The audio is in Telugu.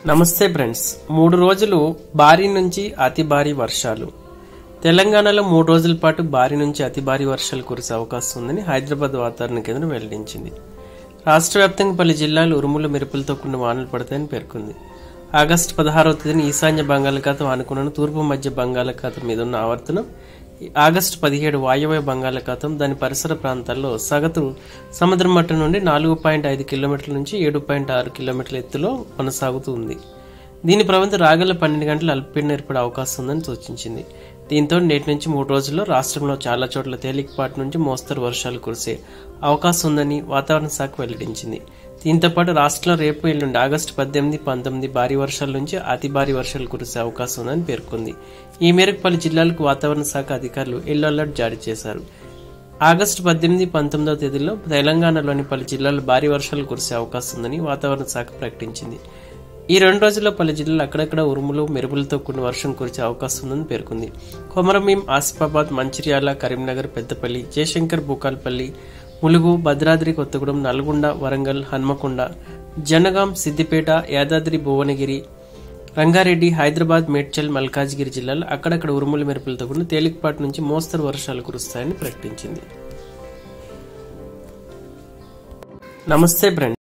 నమస్తే ఫ్రెండ్స్ మూడు రోజులు భారీ నుంచి అతి భారీ వర్షాలు తెలంగాణలో మూడు రోజుల పాటు భారీ నుంచి అతి భారీ వర్షాలు కురిసే అవకాశం ఉందని హైదరాబాద్ వాతావరణ కేంద్రం వెల్లడించింది రాష్ట్ర వ్యాప్తంగా పలు జిల్లాలు ఉరుములు మెరుపులతో కూడిన వానలు పడతాయని పేర్కొంది ఆగస్టు పదహారవ తేదీన ఈశాన్య బంగాళాఖాతం అనుకున్న తూర్పు మధ్య బంగాళాఖాతం మీద ఉన్న ఆవర్తనం ఆగస్టు పదిహేడు వాయువ్య బంగాళాఖాతం దాని పరిసర ప్రాంతాల్లో సగటు సముద్ర మట్టం నుండి నాలుగు పాయింట్ ఐదు కిలోమీటర్ల నుంచి ఏడు పాయింట్ ఆరు కిలోమీటర్ల ఎత్తులో కొనసాగుతూ ఉంది దీని ప్రభావం రాగల పన్నెండు గంటల అల్పపీడనం ఏర్పడే అవకాశం ఉందని సూచించింది దీంతో నేటి నుంచి మూడు రోజుల్లో రాష్ట్రంలో చాలా చోట్ల తేలికపాటి నుంచి మోస్తరు వర్షాలు కురిసే అవకాశం ఉందని వాతావరణ శాఖ వెల్లడించింది దీంతో పాటు రాష్ట్రంలో రేపు ఎల్లుండి ఆగస్టు పద్దెనిమిది పంతొమ్మిది భారీ వర్షాల నుంచి అతి భారీ వర్షాలు కురిసే అవకాశం ఉందని పేర్కొంది ఈ మేరకు పలు జిల్లాలకు వాతావరణ శాఖ అధికారులు ఎల్లో అలర్ట్ జారీ చేశారు ఆగస్టు పద్దెనిమిది పంతొమ్మిదవ తేదీలో తెలంగాణలోని పలు జిల్లాల్లో భారీ వర్షాలు కురిసే అవకాశం ఉందని వాతావరణ శాఖ ప్రకటించింది ఈ రెండు రోజుల్లో పలు జిల్లాలు అక్కడక్కడ ఉరుములు మెరుపులతో కూడిన వర్షం కురిసే అవకాశం ఉందని పేర్కొంది కొమరమీం ఆసిఫాబాద్ మంచిర్యాల కరీంనగర్ పెద్దపల్లి జయశంకర్ భూకాల్పల్లి ములుగు భద్రాద్రి కొత్తగూడెం నల్గొండ వరంగల్ హన్మకొండ జనగాం సిద్దిపేట యాదాద్రి భువనగిరి రంగారెడ్డి హైదరాబాద్ మేడ్చల్ మల్కాజ్గిరి జిల్లాలో అక్కడక్కడ ఉరుములు మెరుపులతో కూడిన తేలికపాటి నుంచి మోస్తరు వర్షాలు కురుస్తాయని ప్రకటించింది నమస్తే ఫ్రెండ్